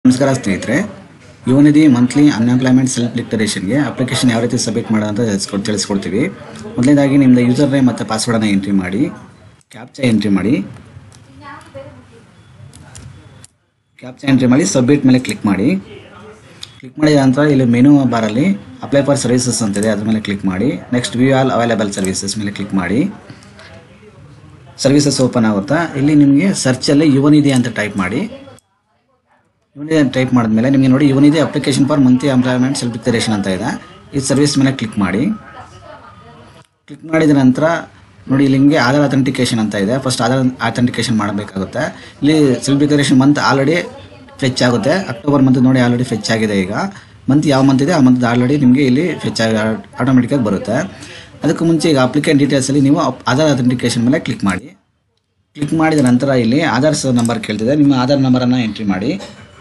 ನಮಸ್ಕಾರ ಸ್ನೇಹಿತರೆ Yuvanidhi monthly unemployment self ಡಿಕ್ಲರೇಷನ್ಗೆ ಅಪ್ಲಿಕೇಶನ್ ಯಾವ ರೀತಿ ಸಬ್ಮಿಟ್ ಮಾಡೋದು ಅಂತ ತಿಳಿಸ್ಕೊಡ್ ತಿಳಿಸ್ಕೊಡ್ತೀವಿ ಮೊದಲನೇದಾಗಿ ನಿಮ್ಮದು ಯೂಸರ್ ನೇಮ್ ಮತ್ತು ಪಾಸ್ವರ್ಡನ್ನು ಎಂಟ್ರಿ ಮಾಡಿ ಕ್ಯಾಪ್ಚಾ ಎಂಟ್ರಿ ಮಾಡಿ ಕ್ಯಾಪ್ಚಾ ಎಂಟ್ರಿ ಮಾಡಿ ಸಬ್ಮಿಟ್ ಮೇಲೆ ಕ್ಲಿಕ್ ಮಾಡಿ ಕ್ಲಿಕ್ ಮಾಡಿದ ನಂತರ ಇಲ್ಲಿ ಮೆನು ಬಾರಲ್ಲಿ ಅಪ್ಲೈ ಫಾರ್ ಸರ್ವಿಸಸ್ ಅಂತಿದೆ ಅದ್ರ ಮೇಲೆ ಕ್ಲಿಕ್ ಮಾಡಿ next view all available services ಮೇಲೆ ಕ್ಲಿಕ್ ಮಾಡಿ ಸರ್ವಿಸಸ್ ಓಪನ್ ಆಗುತ್ತಾ ಇಲ್ಲಿ ನಿಮಗೆ ಸರ್ಚಲ್ಲಿ ಯುವನಿಧಿ ಅಂತ ಟೈಪ್ ಮಾಡಿ ಯುವನಿಧಿ ಅಂತ ಟೈಪ್ ಮಾಡಿದ್ಮೇಲೆ ನಿಮಗೆ ನೋಡಿ Yuvanidhi application for monthly employment self declaration ಅಂತ ಇದೆ ಈ ಸರ್ವಿಸ್ ಮೇಲೆ ಕ್ಲಿಕ್ ಮಾಡಿ ಕ್ಲಿಕ್ ಮಾಡಿದ ನಂತರ ನೋಡಿ ಇಲ್ಲಿ ನಿಮಗೆ ಆಧಾರ್ ಅಥೆಂಟಿಕೇಶನ್ ಅಂತ ಇದೆ ಫಸ್ಟ್ ಆಧಾರ್ ಅಥೆಂಟಿಕೇಶನ್ ಮಾಡಬೇಕಾಗುತ್ತೆ ಇಲ್ಲಿ self declaration month already fetch ಆಗುತ್ತೆ ಅಕ್ಟೋಬರ್ ಮಂತ್ ನೋಡಿ ಆಲ್ರೆಡಿ ಫೆಚ್ ಆಗಿದೆ ಈಗ ಮಂತ್ ಯಾವ ಮಂತ್ ಇದೆ ಆ ಮಂತ್ ಆಲ್ರೆಡಿ ನಿಮಗೆ ಇಲ್ಲಿ ಫೆಚ್ ಆಗಿ ಆಟೋಮೆಟಿಕಾಗಿ ಬರುತ್ತೆ ಅದಕ್ಕೂ ಮುಂಚೆ ಈಗ ಅಪ್ಲಿಕೆಂಟ್ ಡೀಟೇಲ್ಸಲ್ಲಿ ನೀವು ಅಪ್- ಆಧಾರ್ ಅಥೆಂಟಿಕೇಶನ್ ಮೇಲೆ ಕ್ಲಿಕ್ ಮಾಡಿ ಕ್ಲಿಕ್ ಮಾಡಿದ ನಂತರ ಇಲ್ಲಿ ಆಧಾರ್ ನಂಬರ್ ಕೇಳ್ತಿದೆ ನಿಮ್ಮ ಆಧಾರ್ ನಂಬರನ್ನು ಎಂಟ್ರಿ ಮಾಡಿ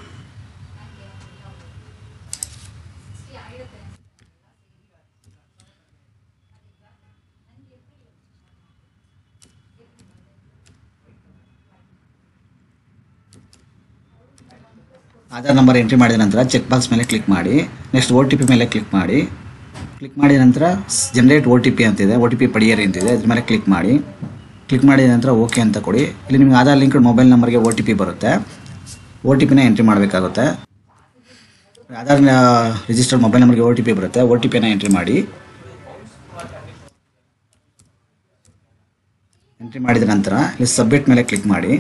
ಆಧಾರ್ ನಂಬರ್ ಎಂಟ್ರಿ ಮಾಡಿದ ನಂತರ ಚೆಕ್ ಬಾಕ್ಸ್ ಮೇಲೆ ಕ್ಲಿಕ್ ಮಾಡಿ ನೆಕ್ಸ್ಟ್ ಒ ಟಿ ಪಿ ಮೇಲೆ ಕ್ಲಿಕ್ ಮಾಡಿ ಕ್ಲಿಕ್ ಮಾಡಿದ ನಂತರ ಜನರೇಟ್ ಒ ಟಿ ಪಿ ಅಂತಿದೆ ಒ ಟಿ ಪಿ ಪಡಿಯರಿ ಅಂತಿದೆ ಇದ್ರ ಮೇಲೆ ಕ್ಲಿಕ್ ಮಾಡಿ ಕ್ಲಿಕ್ ಮಾಡಿದ ನಂತರ ಓಕೆ ಅಂತ ಕೊಡಿ ಇಲ್ಲಿ ನಿಮಗೆ ಆಧಾರ್ ಲಿಂಕ್ ಮೊಬೈಲ್ ನಂಬರ್ಗೆ ಒ ಟಿ ಪಿ ಬರುತ್ತೆ ಒ ಟಿ ಪಿನ ಎಂಟ್ರಿ ಮಾಡಬೇಕಾಗುತ್ತೆ ಆಧಾರ್ ರಿಜಿಸ್ಟರ್ಡ್ ಮೊಬೈಲ್ ನಂಬರ್ಗೆ ಒ ಟಿ ಪಿ ಬರುತ್ತೆ ಒ ಟಿ ಪಿನ ಎಂಟ್ರಿ ಮಾಡಿ ಎಂಟ್ರಿ ಮಾಡಿದ ನಂತರ ಇಲ್ಲಿ ಸಬ್ಮಿಟ್ ಮೇಲೆ ಕ್ಲಿಕ್ ಮಾಡಿ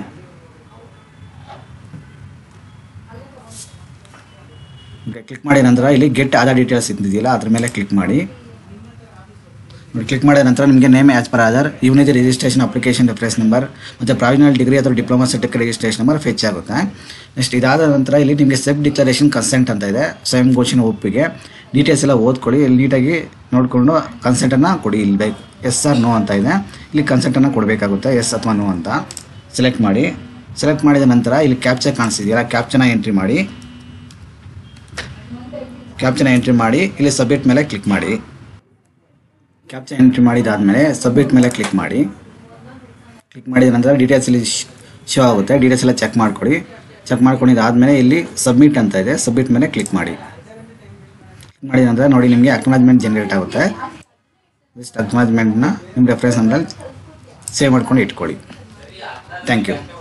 ಕ್ಲಿಕ್ ಮಾಡಿದ ನಂತರ ಇಲ್ಲಿ ಗೆಟ್ ಆಧಾರ್ ಡೀಟೇಲ್ಸ್ ಇದ್ದಿದೆಯಲ್ಲ ಅದ್ರ ಮೇಲೆ ಕ್ಲಿಕ್ ಮಾಡಿ ನೋಡಿ ಕ್ಲಿಕ್ ಮಾಡಿದ ನಂತರ ನಿಮಗೆ name as per Aadhaar unity registration application reference number ಮತ್ತು ಪ್ರಾವಿಷನಲ್ ಡಿಗ್ರಿ ಅಥವಾ diploma certificate registration number fetch ಆಗುತ್ತೆ ನೆಕ್ಸ್ಟ್ ಇದಾದ ನಂತರ ಇಲ್ಲಿ ನಿಮಗೆ ಸೆಲ್ಫ್ ಡಿಕ್ಲರೇಷನ್ ಕನ್ಸೆಂಟ್ ಅಂತ ಇದೆ ಸ್ವಯಂ ಘೋಷಣೆ ಒಪ್ಪಿಗೆ ಡೀಟೇಲ್ಸ್ ಎಲ್ಲ ಓದ್ಕೊಳ್ಳಿ ಇಲ್ಲಿ ನೀಟಾಗಿ ನೋಡಿಕೊಂಡು ಕನ್ಸೆಂಟನ್ನು ಕೊಡಿ ಇಲ್ಲಿ ಬೇಕು ಎಸ್ ಆರ್ ನೋ ಅಂತ ಇದೆ ಇಲ್ಲಿ ಕನ್ಸೆಂಟನ್ನು ಕೊಡಬೇಕಾಗುತ್ತೆ ಎಸ್ ಅಥವಾ ನೋ ಅಂತ ಸೆಲೆಕ್ಟ್ ಮಾಡಿ ಸೆಲೆಕ್ಟ್ ಮಾಡಿದ ನಂತರ ಇಲ್ಲಿ ಕ್ಯಾಪ್ಚರ್ ಕಾಣಿಸ್ತಿದೆಯಲ್ಲ ಕ್ಯಾಪ್ಚನ ಎಂಟ್ರಿ ಮಾಡಿ ಕ್ಯಾಪ್ಚನ ಎಂಟ್ರಿ ಮಾಡಿ ಇಲ್ಲಿ ಸಬ್ಮಿಟ್ ಮೇಲೆ ಕ್ಲಿಕ್ ಮಾಡಿ ಕ್ಯಾಪ್ಚಾ ಎಂಟ್ರಿ ಮಾಡಿದಾದ್ಮೇಲೆ ಸಬ್ಮಿಟ್ ಮೇಲೆ ಕ್ಲಿಕ್ ಮಾಡಿ ಕ್ಲಿಕ್ ಮಾಡಿದ ನಂತರ ಡೀಟೇಲ್ಸ್ ಇಲ್ಲಿ ಶೋ ಆಗುತ್ತೆ ಡೀಟೇಲ್ಸ್ ಎಲ್ಲ ಚೆಕ್ ಮಾಡ್ಕೊಡಿ ಚೆಕ್ ಮಾಡ್ಕೊಂಡಿದ್ದಾದ್ಮೇಲೆ ಇಲ್ಲಿ ಸಬ್ಮಿಟ್ ಅಂತ ಇದೆ ಸಬ್ಮಿಟ್ ಮೇಲೆ ಕ್ಲಿಕ್ ಮಾಡಿ ಕ್ಲಿಕ್ ಮಾಡಿದ ನಂತರ ನೋಡಿ ನಿಮಗೆ ಅಕ್ನಾಲಜ್ಮೆಂಟ್ ಜನರೇಟ್ ಆಗುತ್ತೆ ಇಷ್ಟು ಅಕ್ನಾಲಜ್ಮೆಂಟ್ನ ನಿಮ್ಮ ರೆಫರೆನ್ಸ್ ನಂಬರಲ್ಲಿ ಸೇವ್ ಮಾಡ್ಕೊಂಡು ಇಟ್ಕೊಳ್ಳಿ ಥ್ಯಾಂಕ್ ಯು